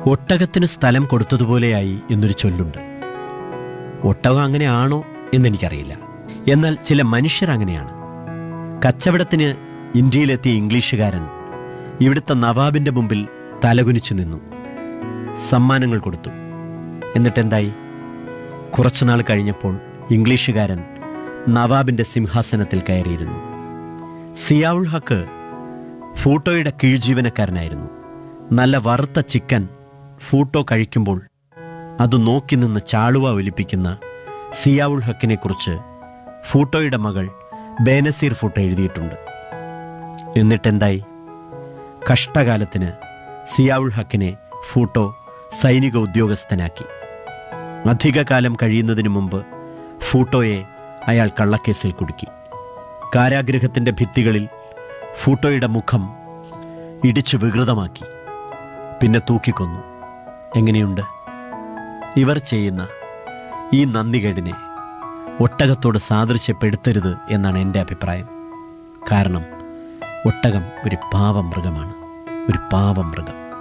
ഒട്ടകത്തിന് സ്ഥലം കൊടുത്തതുപോലെയായി എന്നൊരു ചൊല്ലുണ്ട് ഒട്ടകം അങ്ങനെയാണോ എന്നെനിക്കറിയില്ല എന്നാൽ ചില മനുഷ്യർ അങ്ങനെയാണ് കച്ചവടത്തിന് ഇന്ത്യയിലെത്തിയ ഇംഗ്ലീഷുകാരൻ ഇവിടുത്തെ നവാബിന്റെ മുമ്പിൽ തലകുനിച്ചു നിന്നു സമ്മാനങ്ങൾ കൊടുത്തു എന്നിട്ടെന്തായി കുറച്ചുനാൾ കഴിഞ്ഞപ്പോൾ ഇംഗ്ലീഷുകാരൻ നവാബിന്റെ സിംഹാസനത്തിൽ കയറിയിരുന്നു സിയാവുൾ ഹക്ക് ഫൂട്ടോയുടെ കീഴ്ജീവനക്കാരനായിരുന്നു നല്ല വറുത്ത ചിക്കൻ ഫൂട്ടോ കഴിക്കുമ്പോൾ അത് നോക്കി നിന്ന് ചാളുവ ഒലിപ്പിക്കുന്ന സിയാവുൾ ഹക്കിനെ കുറിച്ച് ഫൂട്ടോയുടെ മകൾ ബേനസീർ ഫൂട്ടോ എഴുതിയിട്ടുണ്ട് എന്നിട്ടെന്തായി കഷ്ടകാലത്തിന് സിയാവുൾ ഹക്കിനെ ഫൂട്ടോ സൈനിക ഉദ്യോഗസ്ഥനാക്കി അധികകാലം കഴിയുന്നതിന് മുമ്പ് ഫൂട്ടോയെ അയാൾ കള്ളക്കേസിൽ കുടുക്കി കാരാഗൃഹത്തിൻ്റെ ഭിത്തികളിൽ ഫൂട്ടോയുടെ മുഖം ഇടിച്ചു വികൃതമാക്കി പിന്നെ തൂക്കിക്കൊന്നു എങ്ങനെയുണ്ട് ഇവർ ചെയ്യുന്ന ഈ നന്ദികേടിനെ ഒട്ടകത്തോട് സാദൃശ്യപ്പെടുത്തരുത് എന്നാണ് എൻ്റെ അഭിപ്രായം കാരണം ഒട്ടകം ഒരു പാവം മൃഗമാണ് ഒരു പാവം മൃഗം